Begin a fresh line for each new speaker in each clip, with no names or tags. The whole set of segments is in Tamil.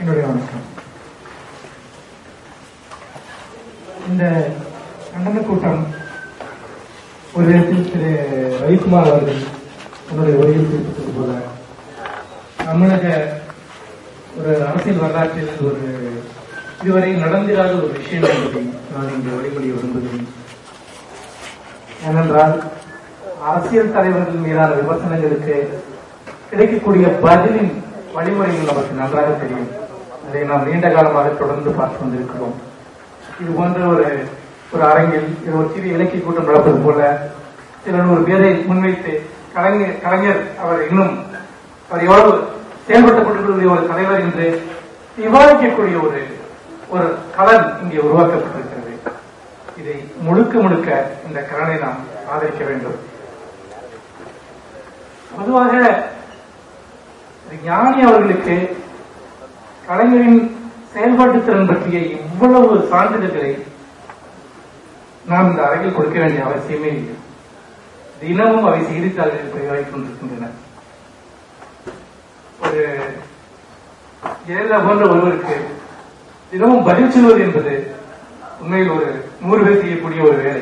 என்னுடைய வணக்கம் இந்த கண்டன கூட்டம் ஒரு விதத்தில் திரு ரவிக்குமார் அவர்கள் தன்னுடைய உரையில் குறிப்பிட்டது போல தமிழக ஒரு அரசியல் வரலாற்றில் ஒரு இதுவரை நடந்திராத ஒரு விஷயம் என்பதை நான் இங்கு வழிமொழிய விரும்புகிறேன் ஏனென்றால் அரசியல் தலைவர்கள் மீதான விமர்சனங்களுக்கு கிடைக்கக்கூடிய பதிலின் வழிமுறைகள் நமக்கு நன்றாக தெரியும் அதை நாம் நீண்ட காலமாக தொடர்ந்து பார்த்து வந்திருக்கிறோம் இது போன்ற ஒரு ஒரு அரங்கில் இது ஒரு சிறிய இலக்கிய கூட்டம் நடப்பது போல சில நூறு பேரை முன்வைத்து கலைஞர் கலைஞர் அவர் இன்னும் அவர் எவ்வளவு செயல்பட்டுக் கொண்டிருக்கக்கூடிய ஒரு தலைவர் என்று விவாதிக்கக்கூடிய ஒரு ஒரு களம் இங்கே உருவாக்கப்பட்டிருக்கிறது இதை முழுக்க முழுக்க இந்த கலனை நாம் ஆதரிக்க வேண்டும் பொதுவாக திரு ஞானி அவர்களுக்கு கலைஞரின் செயல்பாட்டு திறன் பற்றிய இவ்வளவு சான்றிதழ்களை நாம் இந்த அரங்கில் கொடுக்க வேண்டிய அவசியமே இல்லை தினமும் அவை செய்தித்தாள்களில் பதிவாகிக் கொண்டிருக்கின்றன ஒரு ஜெயலலிதா போன்ற ஒருவருக்கு தினமும் பதில் சொல்வது என்பது உண்மையில் ஒரு நூறு பேர் செய்யக்கூடிய ஒரு வேலை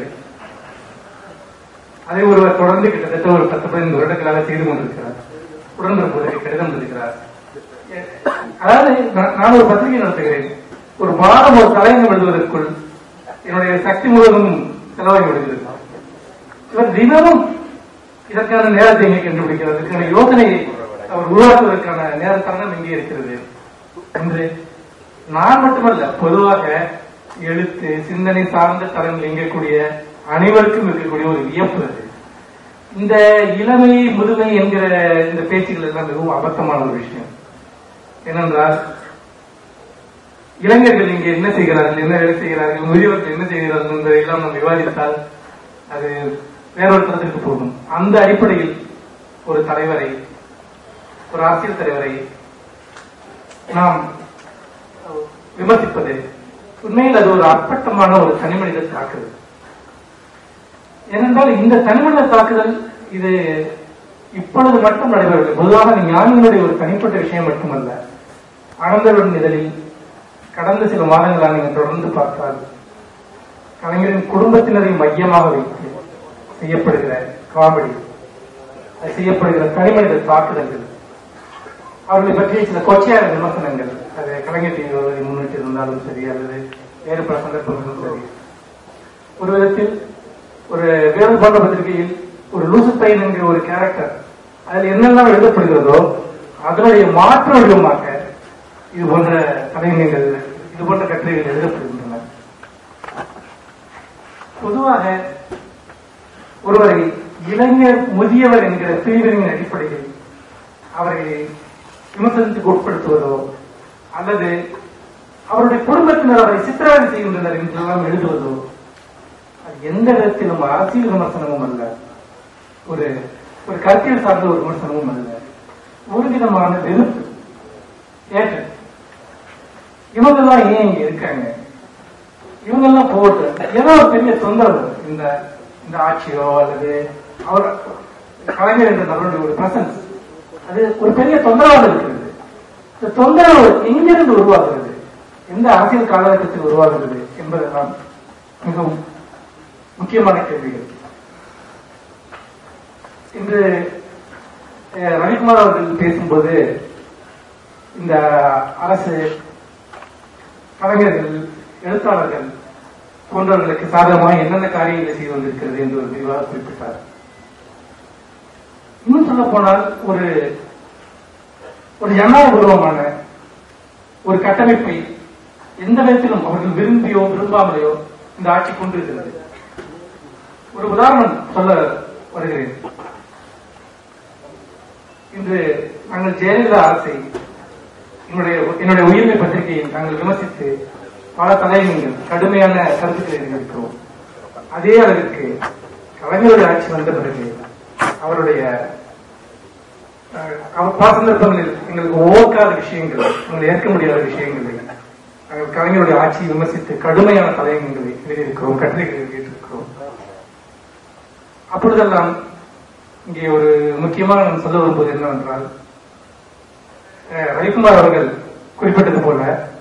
அதை ஒருவர் தொடர்ந்து கிட்டத்தட்ட ஒரு பத்து பதினைந்து வருடங்களாக செய்து கொண்டிருக்கிறார் உடன் இருப்பதை கடிதம் எழுதுகிறார் அதாவது நான் நான் ஒரு பத்திரிகை நடத்துகிறேன் ஒரு வாரம் ஒரு தலையங்கம் எழுதுவதற்குள் என்னுடைய சக்தி முழுவதும் செலவாகி விடுகிறது இவர் தினமும் இதற்கான நேரத்தை எங்கே கண்டுபிடிக்கிறார் இதற்கான யோசனையை அவர் உருவாக்குவதற்கான நேர தருணம் எங்கே இருக்கிறது என்று நான் மட்டுமல்ல பொதுவாக எழுத்து சிந்தனை சார்ந்த தரங்கள் இயங்கக்கூடிய அனைவருக்கும் இருக்கக்கூடிய ஒரு வியப்பு அது இந்த இளமை முதுமை என்கிற இந்த பேச்சுகள் எல்லாம் மிகவும் அபத்தமான ஒரு விஷயம் ஏனென்றால் இளைஞர்கள் இங்கே என்ன செய்கிறார்கள் என்ன வேலை செய்கிறார்கள் முதியவர்கள் என்ன செய்கிறார்கள் என்பதை எல்லாம் நாம் விவாதித்தால் அது வேறொரு தரத்திற்கு போகும் அந்த அடிப்படையில் ஒரு தலைவரை ஒரு அரசியல் தலைவரை நாம் விமர்சிப்பது உண்மையில் அது ஒரு அப்பட்டமான ஒரு தனிமனித தாக்குதல் ஏனென்றால் இந்த தனிமனித தாக்குதல் இது இப்பொழுது மட்டும் நடைபெறவில்லை பொதுவாக ஞானிகளுடைய ஒரு தனிப்பட்ட விஷயம் மட்டுமல்ல அனந்தருடன் இதழில் கடந்த சில மாதங்களாக நீங்கள் தொடர்ந்து பார்த்தால் கலைஞரின் குடும்பத்தினரை மையமாக வைத்து செய்யப்படுகிற காமெடி அது செய்யப்படுகிற தனிமனித தாக்குதல்கள் அவர்களை பற்றிய சில கொச்சையான விமர்சனங்கள் அது கலைஞர் டிவி முன்னிட்டு இருந்தாலும் சரி அல்லது வேறு பல சந்தர்ப்பங்களும் சரி ஒரு விதத்தில் ஒரு வேறு போன்ற பத்திரிகையில் ஒரு லூசு பையன் என்கிற ஒரு கேரக்டர் அதில் என்னெல்லாம் எழுதப்படுகிறதோ அதனுடைய மாற்று வடிவமாக இது போன்ற தலைமைகள் இது போன்ற கட்டுரைகள் எழுதப்படுகின்றன பொதுவாக ஒருவரை இளைஞர் முதியவர் என்கிற பிரிவினின் அடிப்படையில் அவரை விமர்சனத்துக்கு உட்படுத்துவதோ அல்லது அவருடைய குடும்பத்தினர் அவரை சித்திரவதை செய்கின்றனர் என்றெல்லாம் எழுதுவதோ அது எந்த விதத்திலும் அரசியல் விமர்சனமும் அல்ல ஒரு ஒரு கருத்தியல் சார்ந்த ஒரு விமர்சனமும் அல்ல ஒரு விதமான வெறுப்பு ஏற்று இவங்கெல்லாம் ஏன் இங்க இருக்காங்க இவங்கெல்லாம் போட்டு ஏதோ ஒரு பெரிய தொந்தரவு இந்த இந்த ஆட்சியோ அல்லது அவர் கலைஞர் என்ற நபருடைய ஒரு பிரசன்ஸ் அது ஒரு பெரிய தொந்தரவாக இருக்கிறது இந்த தொந்தரவு எங்கிருந்து உருவாகிறது எந்த அரசியல் காலகட்டத்தில் உருவாகிறது என்பதெல்லாம் மிகவும் முக்கியமான கேள்விகள் இன்று அஹ், ரவிக்குமார் அவர்கள் பேசும்போது இந்த அரசு கலைஞர்கள் எழுத்தாளர்கள் போன்றவர்களுக்கு சாதகமாக என்னென்ன காரியங்களை செய்து வந்திருக்கிறது என்று ஒரு விரிவாக குறிப்பிட்டார் இன்னும் சொல்ல போனால் ஒரு ஒரு ஜனநாயகபூர்வமான ஒரு கட்டமைப்பை எந்த விதத்திலும் அவர்கள் விரும்பியோ விரும்பாமலையோ இந்த ஆட்சி கொண்டிருக்கிறது ஒரு உதாரணம் சொல்ல வருகிறேன் இன்று நாங்கள் ஜெயலலிதா அரசை என்னுடைய என்னுடைய உயிர்மை பத்திரிகையில் நாங்கள் விமர்சித்து பல தலைவர்கள் கடுமையான கருத்துக்களை இருக்கிறோம் அதே அளவிற்கு கலைஞருடைய ஆட்சி வந்த பிறகு அவருடைய அஹ், அவர் பல சந்தர்ப்பங்களில் எங்களுக்கு ஓக்காத விஷயங்கள் எங்களை ஏற்க முடியாத விஷயங்களை நாங்கள் கலைஞருடைய ஆட்சியை விமர்சித்து கடுமையான தலையங்கங்களை எழுதியிருக்கிறோம் கட்டுரைகளை எழுதியிருக்கிறோம் அப்பொழுதெல்லாம் இங்கே ஒரு முக்கியமாக நான் சொல்ல வரும்போது என்னவென்றால் அஹ், ரவிக்குமார் அவர்கள் குறிப்பிட்டது போல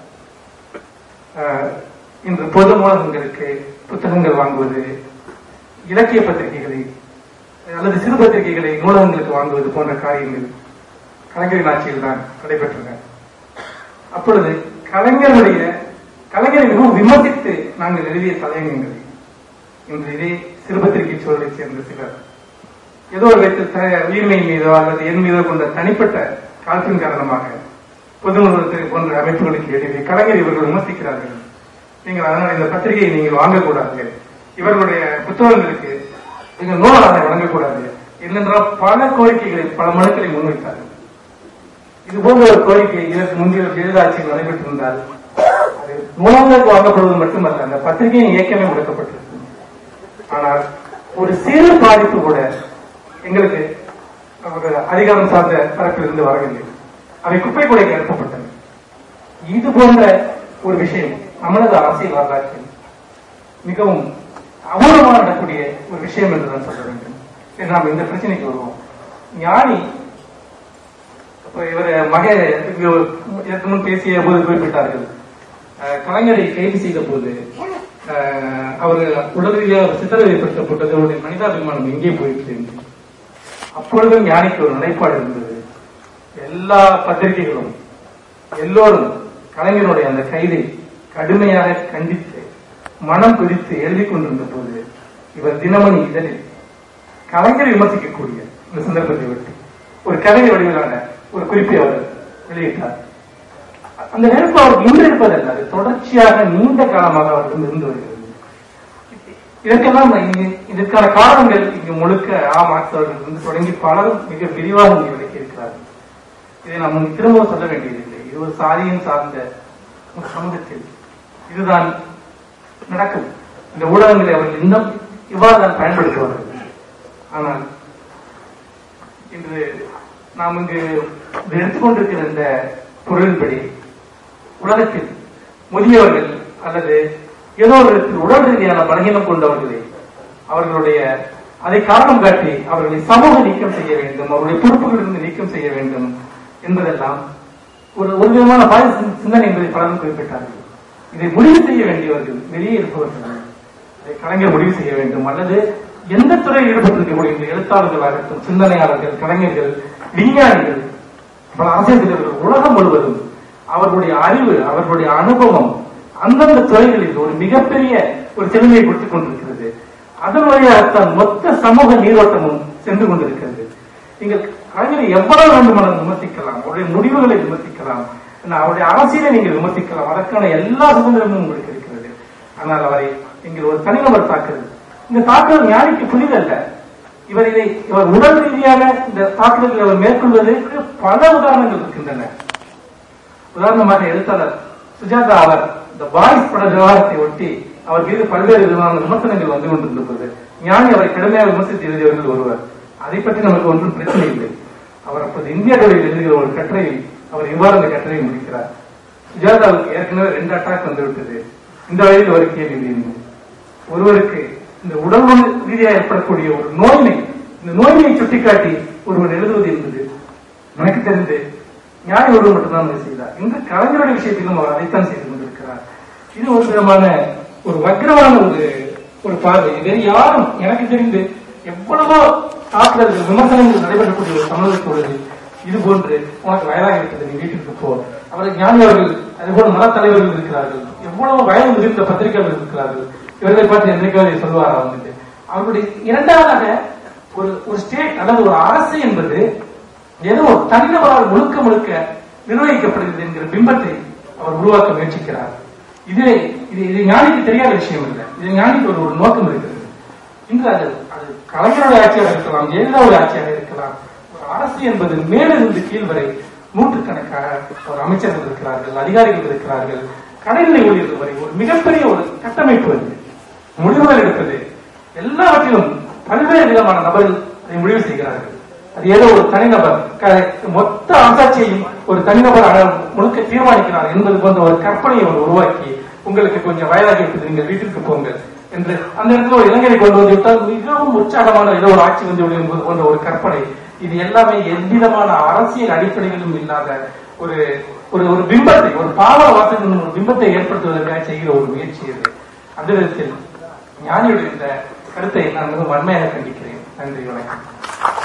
அஹ், இன்று பொது நூலகங்களுக்கு புத்தகங்கள் வாங்குவது இலக்கிய பத்திரிகைகளை அல்லது சிறு பத்திரிகைகளை நூலகங்களுக்கு வாங்குவது போன்ற காரியங்கள் கலைஞரின் ஆட்சியில் தான் நடைபெற்றன அப்பொழுது கலைஞருடைய கலைஞரை மிகவும் விமர்சித்து நாங்கள் எழுதிய தலையங்கங்களை இன்று இதே சிறுபத்திரிகை சூழலைச் சேர்ந்த சிலர் ஏதோ ஒரு விதத்தில் த- உயிர்மையின் மீதோ அல்லது என் மீதோ கொண்ட தனிப்பட்ட காழ்ப்பின் காரணமாக பொது நூலகத்தை போன்ற அமைப்புகளுக்கு எழுதி கலைஞர் இவர்கள் விமர்சிக்கிறார்கள் நீங்கள் அதனால் இந்த பத்திரிகையை நீங்கள் வாங்கக்கூடாது இவர்களுடைய புத்தகங்களுக்கு நீங்கள் நூலாளரை வழங்கக்கூடாது இல்லென்றால் பல கோரிக்கைகளை பல மனுக்களை முன்வைத்தார்கள் இது போன்ற ஒரு கோரிக்கை இதற்கு முந்தைய ஜெயலலிதா ஆட்சியில் நடைபெற்றிருந்தால் அது நூலகங்களுக்கு வாங்கப்படுவது மட்டுமல்ல அந்த பத்திரிகையின் இயக்கமே முடக்கப்பட்டிருக்கும் ஆனால் ஒரு சிறு பாதிப்பு கூட எங்களுக்கு ஒரு அதிகாரம் சார்ந்த தரப்பிலிருந்து வரவில்லை அவை குப்பை கூடைக்கு அனுப்பப்பட்டன இது போன்ற ஒரு விஷயம் நமது அரசியல் வரலாற்றில் மிகவும் அபூர்வமாக நடக்கூடிய ஒரு விஷயம் என்று நான் சொல்ல வேண்டும் சரி, நாம் இந்த பிரச்சனைக்கு வருவோம் ஞானி இப்ப இவர் மக இங்க இதற்கு முன் பேசிய போது குறிப்பிட்டார்கள் அஹ், கலைஞரை கைது செய்த போது அஹ், அவர் உடல் ரீதியாக சித்திரவதைப்படுத்தப்பட்டது அவருடைய மனிதாபிமானம் எங்கே போயிற்று என்று. அப்பொழுதும் ஞானிக்கு ஒரு நிலைப்பாடு இருந்தது எல்லா பத்திரிகைகளும் எல்லோரும் கலைஞருடைய அந்த கைதை கடுமையாக கண்டித்து மனம் பிடித்து எழுதி கொண்டிருந்த போது இவர் தினமணி இதழில் கலைஞரை விமர்சிக்கக்கூடிய இந்த சந்தர்ப்பத்தை விட்டு ஒரு கவிதை வடிவிலான ஒரு குறிப்பை அவர் வெளியிட்டார் அந்த நெருப்பு அவர் முன்னெடுப்பதல்ல அது தொடர்ச்சியாக நீண்ட காலமாக அவருக்கு இருந்து வருகிறது இதற்கெல்லாம் இங்கு- இதற்கான காரணங்கள் இங்கு முழுக்க ஆ மார்க்ஸ் அவர்கள் இருந்து தொடங்கி பலரும் மிக விரிவாக இங்கே விளக்கி இருக்கிறார்கள் இதை நாம் திரும்ப சொல்ல வேண்டியதில்லை இது ஒரு சாதியம் சார்ந்த ஒரு சமூகத்தில் இதுதான் நடக்கும் இந்த ஊடகங்களை அவர்கள் இன்னும் இவ்வாறு தான் பயன்படுத்துவார்கள் ஆனால் இன்று நாம் இங்கு இது எடுத்துக்கொண்டிருக்கிற இந்த பொருளின்படி உலகத்தில் முதியவர்கள் அல்லது ஏதோ ஒரு விதத்தில் உடல் ரீதியான பலகீனம் கொண்டவர்களை அவர்களுடைய அதை காரணம் காட்டி அவர்களை சமூக நீக்கம் செய்ய வேண்டும் அவருடைய பொறுப்புகளிலிருந்து நீக்கம் செய்ய வேண்டும் என்பதெல்லாம் ஒரு ஒரு விதமான பாய சிந்~ சிந்தனை என்பதை பலரும் குறிப்பிட்டார்கள் இதை முடிவு செய்ய வேண்டியவர்கள் வெளியே இருப்பவர்கள் அதை கலைஞர் முடிவு செய்ய வேண்டும் அல்லது எந்த துறையில் ஈடுபட்டிருக்கக்கூடிய இந்த எழுத்தாளர்களாகட்டும் சிந்தனையாளர்கள் கலைஞர்கள் விஞ்ஞானிகள் பல அரசியல் தலைவர்கள் உலகம் முழுவதும் அவர்களுடைய அறிவு அவர்களுடைய அனுபவம் அந்தந்த துறைகளில் ஒரு மிகப்பெரிய ஒரு செழுமையை கொடுத்துக் கொண்டிருக்கிறது அதன் வழியாகத்தான் மொத்த சமூக நீரோட்டமும் சென்று கொண்டிருக்கிறது நீங்கள் கலைஞரை எவ்வளவு வேண்டுமானாலும் விமர்சிக்கலாம் அவருடைய முடிவுகளை விமர்சிக்கலாம் ஆனா, அவருடைய அரசியலை நீங்கள் விமர்சிக்கலாம் அதற்கான எல்லா சுதந்திரமும் உங்களுக்கு இருக்கிறது ஆனால் அவரை நீங்கள் ஒரு தனிநபர் தாக்குதல் இந்த தாக்குதல் ஞானிக்கு புரிதல்ல இவர் இதை இவர் உடல் ரீதியாக இந்த தாக்குதல்களை அவர் மேற்கொள்வதற்கு பல உதாரணங்கள் இருக்கின்றன உதாரணமாக எழுத்தாளர் சுஜாதா அவர் இந்த பாய்ஸ் பட விவகாரத்தை ஒட்டி அவர் மீது பல்வேறு விதமான விமர்சனங்கள் வந்து கொண்டிருந்த போது ஞானி அவரை கடுமையாக விமர்சித்து எழுதியவர்கள் ஒருவர் அதை பற்றி நமக்கு ஒன்றும் பிரச்சனை இல்லை அவர் அப்போது இந்திய தொழில் எழுதுகிற ஒரு கட்டுரையில் அவர் இவ்வாறு அந்த கட்டுரையை முடிக்கிறார் சுஜாதாவுக்கு ஏற்கனவே ரெண்டு அட்டாக் வந்து விட்டது இந்த வழியில் ஒரு கேள்வி எழுதியிருந்தது ஒருவருக்கு இந்த உடல் ரீதியாக ஏற்படக்கூடிய ஒரு நோயினை இந்த நோயினை சுட்டிக்காட்டி ஒருவர் எழுதுவது என்பது எனக்கு தெரிந்து ஞானி ஒருவர் மட்டும்தான் அதை செய்தார் இன்று கலைஞருடைய விஷயத்திலும் அவர் அதைத்தான் செய்து கொண்டிருக்கிறார் இது ஒரு விதமான ஒரு வக்ரமான ஒரு ஒரு பார்வை வேறு யாரும் எனக்கு தெரிந்து எவ்வளவோ தாக்குதல்கள் விமர்சனங்கள் நடைபெறக்கூடிய ஒரு சமூக சூழலில் இது போன்று உனக்கு வயதாக இருக்கிறது நீ வீட்டுக்கு போ அவர்கள் ஞானி அவர்கள் அதுபோல மத தலைவர்கள் இருக்கிறார்கள் எவ்வளவு வயது முதிர்ந்த பத்திரிகையாளர்கள் இருக்கிறார்கள் இவர்களை பார்த்து என்றைக்காவது சொல்லுவாரா வந்துட்டு அவர்களுடைய இரண்டாவதாக ஒரு ஒரு ஸ்டேட் அல்லது ஒரு அரசு என்பது ஏதோ ஒரு தனிநபரால் முழுக்க முழுக்க நிர்வகிக்கப்படுகிறது என்கிற பிம்பத்தை அவர் உருவாக்க முயற்சிக்கிறார் இது இது இது ஞானிக்கு தெரியாத விஷயம் இல்லை இது ஞானிக்கு ஒரு ஒரு நோக்கம் இருக்கிறது இன்று அது அது கலைஞருடைய ஆட்சியாக இருக்கலாம் ஜெயலலிதாவுடைய ஆட்சியாக இருக்கலாம் ஒரு அரசு என்பது மேலிருந்து கீழ் வரை நூற்றுக்கணக்கான ஒரு அமைச்சர்கள் இருக்கிறார்கள் அதிகாரிகள் இருக்கிறார்கள் கடைநிலை ஊழியர்கள் வரை ஒரு மிகப்பெரிய ஒரு கட்டமைப்பு அது முடிவுகள் எடுப்பது எல்லாவற்றிலும் பல்வேறு விதமான நபர்கள் அதை முடிவு செய்கிறார்கள் அது ஏதோ ஒரு தனிநபர் க- மொத்த ஆசாட்சியையும் ஒரு தனிநபர் அள- முழுக்க தீர்மானிக்கிறார் என்பது போன்ற ஒரு கற்பனையை அவர் உருவாக்கி உங்களுக்கு கொஞ்சம் வயதாகி விட்டது நீங்கள் வீட்டிற்கு போங்கள் என்று அந்த இடத்துல ஒரு இளைஞரை கொண்டு வந்து விட்டால் மிகவும் உற்சாகமான ஏதோ ஒரு ஆட்சி வந்து விடும் என்பது போன்ற ஒரு கற்பனை இது எல்லாமே எவ்விதமான அரசியல் அடிப்படைகளும் இல்லாத ஒரு ஒரு ஒரு பிம்பத்தை ஒரு பாவ வாசகம் ஒரு பிம்பத்தை ஏற்படுத்துவதற்காக செய்கிற ஒரு முயற்சி இது அந்த விதத்தில் ஞானியுடைய இந்த கருத்தை நான் மிக வன்மையாக கண்டிக்கிறேன் நன்றி வணக்கம்